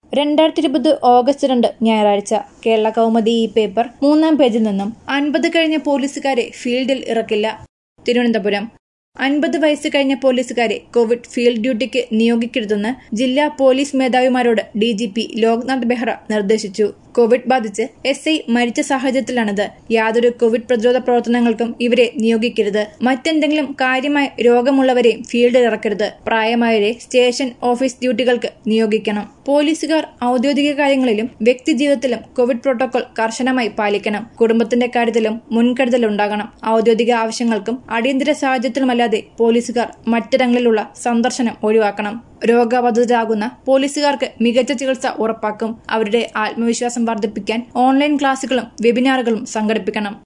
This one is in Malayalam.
രണ്ടായിരത്തി ഇരുപത് ഓഗസ്റ്റ് രണ്ട് ഞായറാഴ്ച കേരള കൗമുദി ഈ പേപ്പർ മൂന്നാം പേജിൽ നിന്നും അൻപത് കഴിഞ്ഞ പോലീസുകാരെ ഫീൽഡിൽ ഇറക്കില്ല തിരുവനന്തപുരം അൻപത് വയസ്സ് കഴിഞ്ഞ പോലീസുകാരെ കോവിഡ് ഫീൽഡ് ഡ്യൂട്ടിക്ക് നിയോഗിക്കരുതെന്ന് ജില്ലാ പോലീസ് മേധാവിമാരോട് D G P Loknath Behera നിർദ്ദേശിച്ചു കോവിഡ് ബാധിച്ച് എസ് ഐ മരിച്ച സാഹചര്യത്തിലാണിത് യാതൊരു കോവിഡ് പ്രതിരോധ പ്രവർത്തനങ്ങൾക്കും ഇവരെ നിയോഗിക്കരുത് മറ്റെന്തെങ്കിലും കാര്യമായ രോഗമുള്ളവരെയും ഫീൽഡിൽ ഇറക്കരുത് പ്രായമായവരെ സ്റ്റേഷൻ ഓഫീസ് ഡ്യൂട്ടികൾക്ക് നിയോഗിക്കണം പോലീസുകാർ ഔദ്യോഗിക കാര്യങ്ങളിലും വ്യക്തിജീവിതത്തിലും കോവിഡ് പ്രോട്ടോകോൾ കർശനമായി പാലിക്കണം കുടുംബത്തിന്റെ കാര്യത്തിലും മുൻകരുതലുണ്ടാകണം ഔദ്യോഗിക ആവശ്യങ്ങൾക്കും അടിയന്തര സാഹചര്യത്തിലുമല്ലാതെ പോലീസുകാർ മറ്റിടങ്ങളിലുള്ള സന്ദർശനം ഒഴിവാക്കണം രോഗബാധിതരാകുന്ന പോലീസുകാർക്ക് മികച്ച ചികിത്സ ഉറപ്പാക്കും അവരുടെ ആത്മവിശ്വാസം വർദ്ധിപ്പിക്കാൻ ഓൺലൈൻ ക്ലാസുകളും വെബിനാറുകളും സംഘടിപ്പിക്കണം